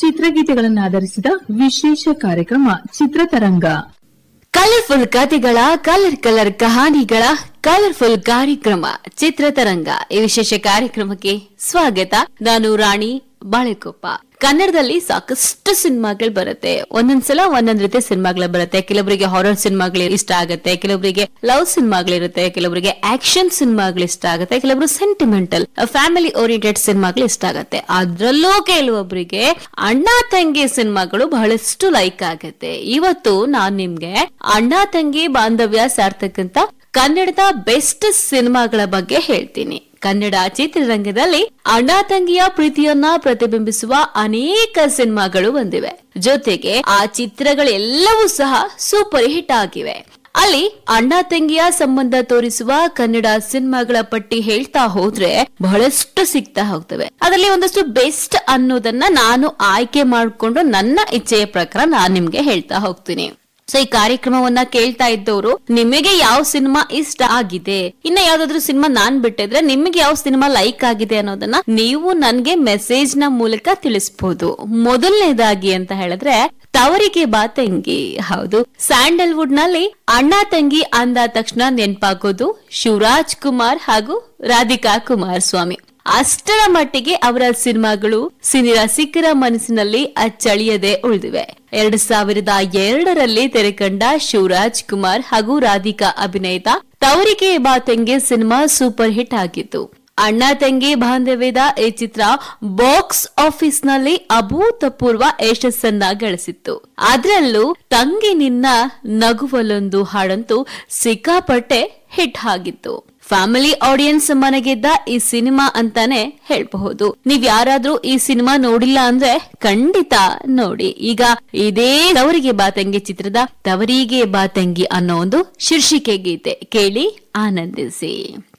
ಚಿತ್ರಗೀತೆಗಳನ್ನು ಆಧರಿಸಿದ ವಿಶೇಷ ಕಾರ್ಯಕ್ರಮ ಚಿತ್ರತರಂಗ ಕಲರ್ಫುಲ್ ಕಥೆಗಳ ಕಲರ್ ಕಲರ್ ಕಹಾನಿಗಳ ಕಲರ್ಫುಲ್ ಕಾರ್ಯಕ್ರಮ ಚಿತ್ರತರಂಗ ಈ ವಿಶೇಷ ಕಾರ್ಯಕ್ರಮಕ್ಕೆ ಸ್ವಾಗತ ನಾನು ರಾಣಿ ಬಾಳೆಕೊಪ್ಪ ಕನ್ನಡದಲ್ಲಿ ಸಾಕಷ್ಟು ಸಿನಿಮಾಗಳು ಬರುತ್ತೆ ಒಂದೊಂದ್ಸಲ ಒಂದೊಂದ್ ರೀತಿ ಸಿನಿಮಾಗಳು ಬರುತ್ತೆ ಕೆಲವರಿಗೆ ಹಾರರ್ ಸಿನಿಮಾಗಳು ಇಷ್ಟ ಆಗುತ್ತೆ ಕೆಲವರಿಗೆ ಲವ್ ಸಿನಿಮಾಗಳಿರುತ್ತೆ ಕೆಲವರಿಗೆ ಆಕ್ಷನ್ ಸಿನಿಮಾಗಳು ಇಷ್ಟ ಆಗುತ್ತೆ ಕೆಲವರು ಸೆಂಟಿಮೆಂಟಲ್ ಫ್ಯಾಮಿಲಿ ಓರಿಯೆಂಟೆಡ್ ಸಿನಿಮಾಗಳು ಇಷ್ಟ ಆಗುತ್ತೆ ಅದ್ರಲ್ಲೂ ಕೆಲವೊಬ್ಬರಿಗೆ ಅಣ್ಣ ತಂಗಿ ಸಿನಿಮಾಗಳು ಬಹಳಷ್ಟು ಲೈಕ್ ಆಗುತ್ತೆ ಇವತ್ತು ನಾನ್ ನಿಮ್ಗೆ ಅಣ್ಣ ತಂಗಿ ಬಾಂಧವ್ಯ ಸಾರ್ತಕ್ಕಂತ ಕನ್ನಡದ ಬೆಸ್ಟ್ ಸಿನಿಮಾಗಳ ಬಗ್ಗೆ ಹೇಳ್ತೀನಿ ಕನ್ನಡ ಚಿತ್ರರಂಗದಲ್ಲಿ ಅಣ್ಣ ತಂಗಿಯ ಪ್ರೀತಿಯನ್ನ ಪ್ರತಿಬಿಂಬಿಸುವ ಅನೇಕ ಸಿನಿಮಾಗಳು ಬಂದಿವೆ ಜೊತೆಗೆ ಆ ಚಿತ್ರಗಳೆಲ್ಲವೂ ಸಹ ಸೂಪರ್ ಹಿಟ್ ಆಗಿವೆ ಅಲ್ಲಿ ಅಣ್ಣ ತಂಗಿಯ ಸಂಬಂಧ ತೋರಿಸುವ ಕನ್ನಡ ಸಿನಿಮಾಗಳ ಪಟ್ಟಿ ಹೇಳ್ತಾ ಹೋದ್ರೆ ಬಹಳಷ್ಟು ಸಿಗ್ತಾ ಹೋಗ್ತವೆ ಅದರಲ್ಲಿ ಒಂದಷ್ಟು ಬೆಸ್ಟ್ ಅನ್ನೋದನ್ನ ನಾನು ಆಯ್ಕೆ ಮಾಡಿಕೊಂಡು ನನ್ನ ಇಚ್ಛೆಯ ಪ್ರಕಾರ ನಾನು ನಿಮ್ಗೆ ಹೇಳ್ತಾ ಹೋಗ್ತೀನಿ ಸೊ ಈ ಕಾರ್ಯಕ್ರಮವನ್ನ ಕೇಳ್ತಾ ಇದ್ದವರು ನಿಮಗೆ ಯಾವ ಸಿನಿಮಾ ಇಷ್ಟ ಆಗಿದೆ ಇನ್ನ ಯಾವ್ದಾದ್ರು ಸಿನಿಮಾ ನಾನ್ ಬಿಟ್ಟಿದ್ರೆ ನಿಮಗೆ ಯಾವ ಸಿನಿಮಾ ಲೈಕ್ ಆಗಿದೆ ಅನ್ನೋದನ್ನ ನೀವು ನನ್ಗೆ ಮೆಸೇಜ್ ನ ಮೂಲಕ ತಿಳಿಸಬಹುದು ಮೊದಲನೇದಾಗಿ ಅಂತ ಹೇಳಿದ್ರೆ ತವರಿಗೆ ಬಾ ತಂಗಿ ಹೌದು ಸ್ಯಾಂಡಲ್ವುಡ್ ನಲ್ಲಿ ಅಣ್ಣ ತಂಗಿ ಅಂದ ತಕ್ಷಣ ನೆನ್ಪಾಗೋದು ಶಿವರಾಜ್ ಕುಮಾರ್ ಹಾಗೂ ರಾಧಿಕಾ ಕುಮಾರ್ ಸ್ವಾಮಿ ಅಷ್ಟರ ಮಟ್ಟಿಗೆ ಅವರ ಸಿನಿಮಾಗಳು ಸಿನಿ ರಸಿಕರ ಮನಸ್ಸಿನಲ್ಲಿ ಅಚ್ಚಳಿಯದೆ ಉಳಿದಿವೆ ಎರಡ್ ಸಾವಿರದ ಎರಡರಲ್ಲಿ ತೆರೆಕಂಡ ಶಿವರಾಜ್ ಕುಮಾರ್ ಹಾಗೂ ರಾಧಿಕಾ ಅಭಿನಯಿತ ತವರಿಗೆ ಬಾ ತಂಗಿ ಸಿನಿಮಾ ಸೂಪರ್ ಹಿಟ್ ಆಗಿತ್ತು ಅಣ್ಣ ತಂಗಿ ಬಾಂಧವ್ಯದ ಈ ಚಿತ್ರ ಬಾಕ್ಸ್ ಆಫೀಸ್ ನಲ್ಲಿ ಅಭೂತಪೂರ್ವ ಯಶಸ್ಸನ್ನ ಗಳಿಸಿತ್ತು ಅದರಲ್ಲೂ ತಂಗಿ ನಿನ್ನ ನಗುವಲೊಂದು ಹಾಡಂತೂ ಸಿಕ್ಕಾಪಟ್ಟೆ ಹಿಟ್ ಆಗಿತ್ತು ಫ್ಯಾಮಿಲಿ ಆಡಿಯನ್ಸ್ ಮನೆಗೆದ್ದ ಈ ಸಿನಿಮಾ ಅಂತಾನೆ ಹೇಳ್ಬಹುದು ನೀವ್ ಯಾರಾದ್ರೂ ಈ ಸಿನಿಮಾ ನೋಡಿಲ್ಲ ಅಂದ್ರೆ ಖಂಡಿತ ನೋಡಿ ಈಗ ಇದೇ ತವರಿಗೆ ಬಾತಂಗಿ ಚಿತ್ರದ ತವರಿಗೆ ಬಾತಂಗಿ ಅನ್ನೋ ಒಂದು ಶೀರ್ಷಿಕೆ ಗೀತೆ ಕೇಳಿ ಆನಂದಿಸಿ